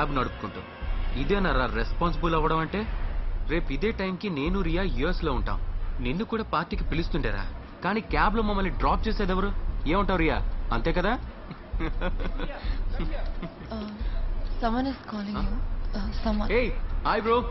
cab నడుపుకుంటూ ఇదేనరా responsible అవ్వడం అంటే రేపు ఇదే టైంకి నేను రియా యుఎస్ లో ఉంటాం నిన్ను కూడా పార్టీకి పిలుస్తుంటారా కానీ క్యాబ్ లో మమ్మల్ని డ్రాప్ చేసేది ఎవరు ఏమంటావు రియా అంతే కదా Suman is calling you Suman ఏయ్ హాయ్ బ్రో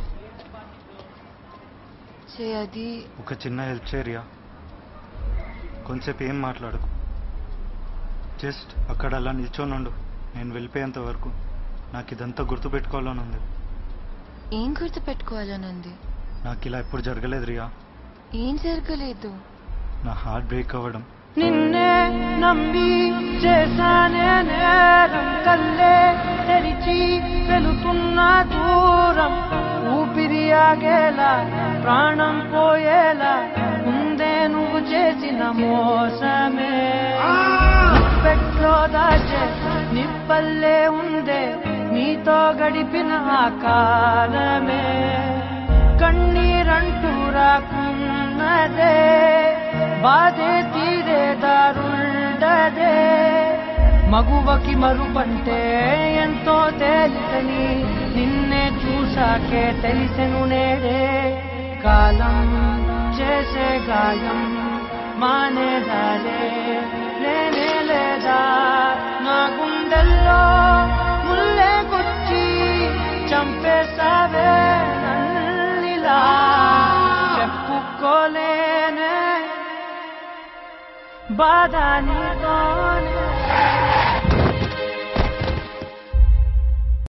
చే అది ఒక చిన్న హెల్ప్ చేయరియా కొంచెంసేపు ఏం మాట్లాడకు జస్ట్ అక్కడ అలా నిల్చోనుండు నేను వెళ్ళిపోయేంత వరకు నాకు ఇదంతా గుర్తుపెట్టుకోవాలని ఉంది ఏం గుర్తు పెట్టుకోవాలని ఉంది నాకు ఇలా ఎప్పుడు జరగలేదు రియా ఏం జరగలేదు నా హార్ట్ బ్రేక్ అవ్వడం నిన్నే నమ్మి చేశానే నేరం కల్లే తెరిచి వెళుతున్న దూరం ఊపిరి ఆగేలా ప్రాణం పోయేలా ముందే నువ్వు చేసిన మోసమే పెట్లో దాచే నిప్పల్లే ఉందే నీతో గడిపిన ఆ కాలమే కన్నీరంటూ రాకున్నదే బాధే తీరే దారుండదే మగువకి మరుపంటే ఎంతో తేలికని నిన్నే చూసాకే తెలిసెను నేడే కాలం చేసే గాయం మానేదాలే లేనే లేదా నా గుండెల్లో ముల్లే గుచ్చి చంపేసావే నన్నిలా చెప్పుకోలేనే బాధ నీతోనే